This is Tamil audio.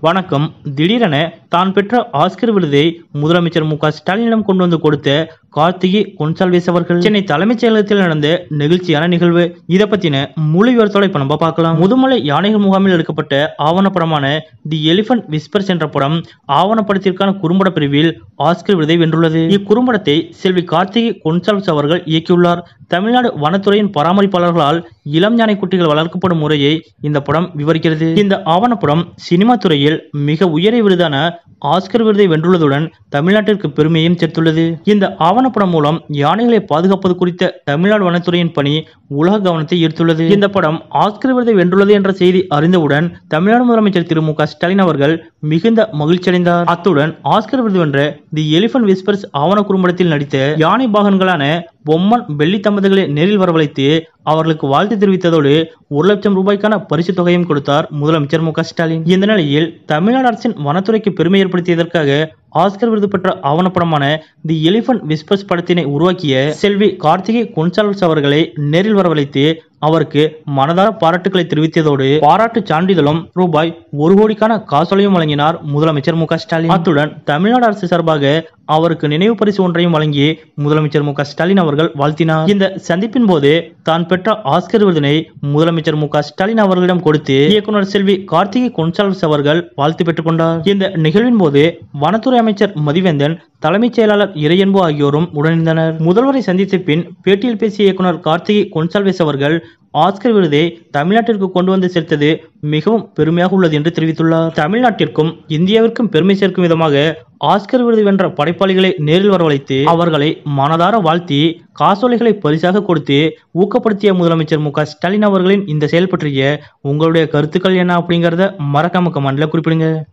வணக்கம் திடீரென தான் பெற்ற ஆஸ்கர் விருதை முதலமைச்சர் மு க ஸ்டாலினிடம் கொண்டு வந்து கொடுத்த கார்த்திகை கொன்சால்வேஸ் அவர்கள் சென்னை தலைமைச் செயலகத்தில் நடந்த நெகிழ்ச்சியான நிகழ்வு இதை பத்தின முழு விவரத்தோட இப்ப நம்ம பார்க்கலாம் முதுமலை யானைகள் முகாமில் எடுக்கப்பட்ட ஆவணப்படமான தி எலிபென்ட் விஸ்பர்ஸ் என்ற படம் ஆவணப்படத்திற்கான குறும்பட பிரிவில் ஆஸ்கர் விருதை வென்றுள்ளது இக்குறும்படத்தை செல்வி கார்த்திகை கொன்சால்வேஸ் அவர்கள் இயக்கியுள்ளார் தமிழ்நாடு வனத்துறையின் பராமரிப்பாளர்களால் இளம் யானை குட்டிகள் வளர்க்கப்படும் முறையை இந்த படம் விவரிக்கிறது இந்த ஆவணப்படம் சினிமா துறையில் மிக உயரிய விருதான ஆஸ்கர் விருதை வென்றுள்ளதுடன் தமிழ்நாட்டிற்கு பெருமையும் சேர்த்துள்ளது இந்த ஆவணப்படம் மூலம் யானைகளை பாதுகாப்பது குறித்த தமிழ்நாடு வனத்துறையின் பணி உலக கவனத்தை ஈர்த்துள்ளது இந்த படம் ஆஸ்கர் விருதை வென்றுள்ளது என்ற செய்தி அறிந்தவுடன் தமிழ்நாடு முதலமைச்சர் திரு மு க ஸ்டாலின் அவர்கள் மிகுந்த மகிழ்ச்சியடைந்தார் அத்துடன் ஆஸ்கர் விருது வென்ற தி எலிபென்ட் விஸ்பர்ஸ் ஆவண குறும்படத்தில் நடித்த யானை பாகன்களான பொம்மன் வெள்ளி தம்பதிகளை நேரில் வரவழைத்து அவர்களுக்கு வாழ்த்து தெரிவித்ததோடு ஒரு லட்சம் ரூபாய்க்கான பரிசு தொகையும் கொடுத்தார் முதலமைச்சர் மு க ஸ்டாலின் இந்த நிலையில் தமிழ்நாடு அரசின் வனத்துறைக்கு பெருமை ஏற்படுத்தியதற்காக ஆஸ்கர் விருது பெற்ற ஆவணப்படமான தி எலிபென்ட் விஸ்பர்ஸ் படத்தினை உருவாக்கிய செல்வி கார்த்திகை கொன்சால்வஸ் அவர்களை நேரில் வரவழைத்து அவருக்கு மனதார பாராட்டுக்களை தெரிவித்ததோடு பாராட்டு சான்றிதழும் ரூபாய் ஒரு கோடிக்கான காசோலையும் வழங்கினார் முதலமைச்சர் மு க ஸ்டாலின் அத்துடன் தமிழ்நாடு அரசு சார்பாக அவருக்கு நினைவு பரிசு ஒன்றையும் வழங்கி முதலமைச்சர் மு க ஸ்டாலின் அவர்கள் வாழ்த்தினார் இந்த சந்திப்பின் போது தான் பெற்ற ஆஸ்கர் விருதினை முதலமைச்சர் மு க ஸ்டாலின் அவர்களிடம் கொடுத்து இயக்குனர் செல்வி கார்த்திகை கொன்சால்வஸ் அவர்கள் வாழ்த்து பெற்றுக் கொண்டார் இந்த நிகழ்வின் போது வனத்துறை அமைச்சர் மதிவேந்தன் தலைமைச் செயலாளர் இறையன்பு ஆகியோரும் உடனிருந்தனர் முதல்வரை சந்தித்த பின் பேட்டியில் பேசிய இயக்குனர் கார்த்திகை கொன்சால்வேஸ் அவர்கள் ஆஸ்கர் விருதை தமிழ்நாட்டிற்கு கொண்டு வந்து சேர்த்தது மிகவும் பெருமையாக உள்ளது என்று தெரிவித்துள்ளார் தமிழ்நாட்டிற்கும் இந்தியாவிற்கும் பெருமை சேர்க்கும் விதமாக ஆஸ்கர் விருது வென்ற படைப்பாளிகளை நேரில் வரவழைத்து அவர்களை மனதார வாழ்த்தி காசோலைகளை பரிசாக கொடுத்து ஊக்கப்படுத்திய முதலமைச்சர் மு க ஸ்டாலின் அவர்களின் இந்த செயல் பற்றிய உங்களுடைய கருத்துக்கள் என்ன அப்படிங்கறத மறக்காம கமெண்ட்ல குறிப்பிடுங்க